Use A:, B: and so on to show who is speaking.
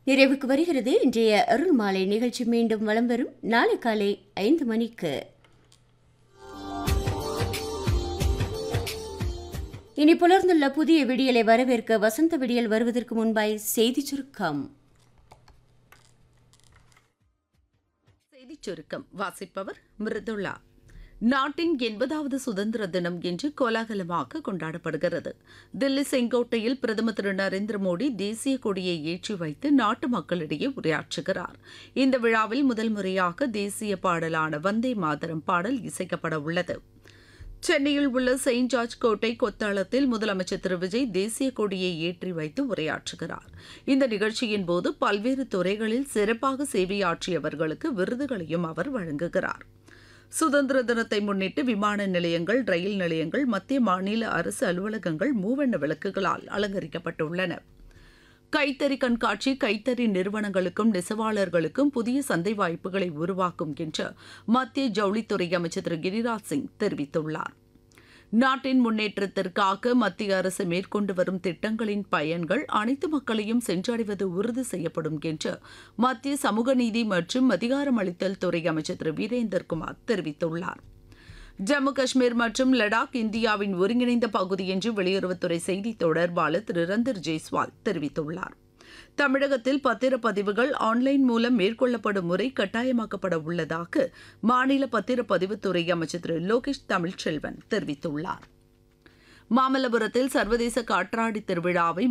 A: நிறைவுக்கு வருகிறது இன்றைய அருள் மாலை நிகழ்ச்சி மீண்டும் வலம் வரும் நாளை காலை ஐந்து மணிக்கு இனி புலர்ந்துள்ள புதிய விடியலை வரவேற்க வசந்த விடியல் வருவதற்கு முன்பாய் செய்தி சுருக்கம்
B: செய்திச் சுருக்கம் வாசிப்பவர் மிருதுளா நாட்டின் எண்பதாவது சுதந்திர தினம் இன்று கோலாகலமாக கொண்டாடப்படுகிறது தில்லி செங்கோட்டையில் பிரதமர் திரு நரேந்திர மோடி தேசிய கொடியை ஏற்றி வைத்து நாட்டு மக்களிடையே உரையாற்றுகிறார் இந்த விழாவில் முதல் முறையாக தேசிய பாடலான வந்தே மாதரம் பாடல் இசைக்கப்பட உள்ளது சென்னையில் உள்ள செயின்ட் ஜார்ஜ் கோட்டை கொத்தளத்தில் முதலமைச்சர் திரு விஜய் தேசிய கொடியை ஏற்றி வைத்து உரையாற்றுகிறார் இந்த நிகழ்ச்சியின் போது பல்வேறு துறைகளில் சிறப்பாக சேவையாற்றியவர்களுக்கு விருதுகளையும் அவர் வழங்குகிறார் சுதந்திர தினத்தை முன்னிட்டு விமான நிலையங்கள் ரயில் நிலையங்கள் மத்திய மாநில அரசு அலுவலகங்கள் மூவண்ண விளக்குகளால் அலங்கரிக்கப்பட்டுள்ளன கைத்தறி கண்காட்சி கைத்தறி நிறுவனங்களுக்கும் நெசவாளர்களுக்கும் புதிய சந்தை வாய்ப்புகளை உருவாக்கும் என்று மத்திய ஜவுளித்துறை அமைச்சர் திரு கிரிராஜ் சிங் தெரிவித்துள்ளார் நாட்டின் முன்னேற்றத்திற்காக மத்திய அரசு மேற்கொண்டு வரும் திட்டங்களின் பயன்கள் அனைத்து மக்களையும் சென்றடைவது உறுதி செய்யப்படும் என்று மத்திய சமூக நீதி மற்றும் அதிகாரமளித்தல் துறை அமைச்சர் திரு வீரேந்தர் குமார் தெரிவித்துள்ளார் ஜம்மு காஷ்மீர் மற்றும் லடாக் இந்தியாவின் ஒருங்கிணைந்த பகுதி என்று வெளியுறவுத்துறை செய்தி தொடர்பாளர் திரு ரந்தர் ஜெய்ஸ்வால் தெரிவித்துள்ளார் தமிழகத்தில் பத்திரப்பதிவுகள் ஆன்லைன் மூலம் மேற்கொள்ளப்படும் முறை கட்டாயமாக்கப்பட உள்ளதாக மாநில பத்திரப்பதிவுத்துறை அமைச்சர் திரு லோகேஷ் தமிழ்ச்செல்வன் தெரிவித்துள்ளார் மாமல்லபுரத்தில் சர்வதேச காற்றாடி திருவிழாவை